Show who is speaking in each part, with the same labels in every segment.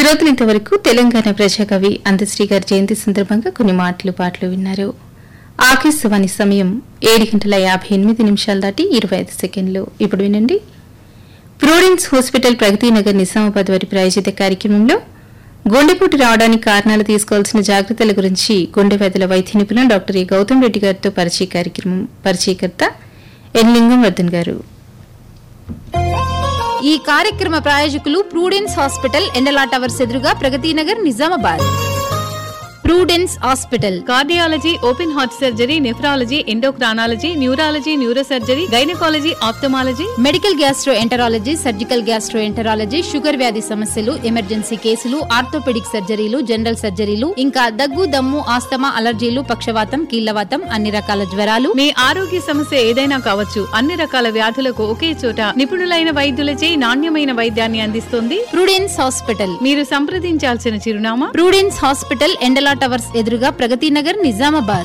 Speaker 1: శ్రోతలు ఇంతవరకు తెలంగాణ ప్రజాకవి అందశ్రీ గారి జయంతి సందర్భంగా కొన్ని మాటలు పాటలు విన్నారు ఆకాశవాణి సమయం ఏడు గంటల యాభై ఎనిమిది నిమిషాలు దాటి ఇరవై ఐదు సెకండ్లు ఇప్పుడు వినండి ప్రూడెన్స్ హాస్పిటల్ ప్రగతి నగర్ నిజామాబాద్ వారి ప్రాయోజిత కార్యక్రమంలో గుండెపోటు రావడానికి కారణాలు తీసుకోవాల్సిన జాగ్రత్తల గురించి గుండె వ్యాధుల వైద్య నిపుణులు డాక్టర్ ఏ గౌతమ్ రెడ్డి గారితో పరిచయ కార్యక్రమం పరిచయకర్త ఎన్ లింగం వర్ధన్ గారు
Speaker 2: ఈ కార్యక్రమ ప్రాయోజకులు ప్రూడెన్స్ హాస్పిటల్ ఎండలా టవర్స్ ఎదురుగా ప్రగతి Nagar Nizamabad prudence hospital
Speaker 3: cardiology open heart surgery nephrology endocrinology neurology neurosurgery gynaecology ophthalmology
Speaker 2: medical gastroenterology surgical gastroenterology sugar వ్యాధి సమస్యలు ఎమర్జెన్సీ కేసులు ఆర్థోపెడిక్ సర్జరీలు జనరల్ సర్జరీలు ఇంకా దగ్గు దమ్ము ఆస్తమా అలర్జీలు పక్షవాతం కీళ్లవాతం అన్ని రకాల జ్వరాలు
Speaker 3: మీ ఆరోగ్య సమస్య ఏదైనా కావచ్చు అన్ని రకాల వ్యాధులకు ఒకే చోట నిపుణులైన వైద్యులచే నాణ్యమైన వైద్యాన్ని అందిస్తుంది
Speaker 2: ప్రూడెన్స్ హాస్పిటల్
Speaker 3: మీరు సంప్రదించాల్సిన చిరునామా
Speaker 2: ప్రూడెన్స్ హాస్పిటల్ ఎండలా టవర్స్ ఎదురుగా ప్రగతి నగర్ నిజామాబాద్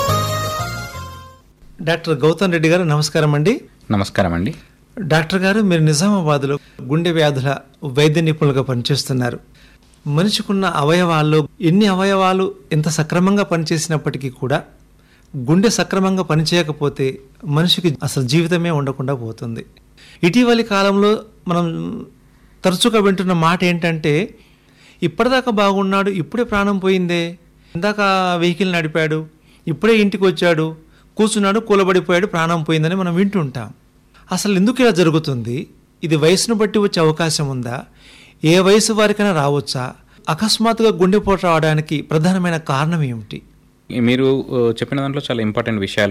Speaker 4: డాక్టర్ గౌతమ్ రెడ్డి గారు నమస్కారం అండి
Speaker 5: నమస్కారం అండి
Speaker 4: డాక్టర్ గారు మీరు నిజామాబాద్లో గుండె వ్యాధుల వైద్య నిపుణులుగా పనిచేస్తున్నారు మనిషికున్న అవయవాల్లో ఎన్ని అవయవాలు ఎంత సక్రమంగా పనిచేసినప్పటికీ కూడా గుండె సక్రమంగా పనిచేయకపోతే మనిషికి అసలు జీవితమే ఉండకుండా పోతుంది ఇటీవలి కాలంలో మనం తరచుగా వింటున్న మాట ఏంటంటే ఇప్పటిదాకా బాగున్నాడు ఇప్పుడే ప్రాణం పోయిందే ఇందాక వెహికల్ నడిపాడు ఇప్పుడే ఇంటికి వచ్చాడు కూర్చున్నాడు కూలబడిపోయాడు ప్రాణం పోయిందని మనం వింటుంటాం అసలు ఎందుకు ఇలా జరుగుతుంది ఇది వయసును బట్టి వచ్చే అవకాశం ఉందా ఏ వయసు వారికైనా రావచ్చా అకస్మాత్తుగా గుండెపోటు రావడానికి ప్రధానమైన కారణం ఏమిటి
Speaker 5: మీరు ఆ, చెప్పిన దాంట్లో చాలా ఇంపార్టెంట్ విషయాలు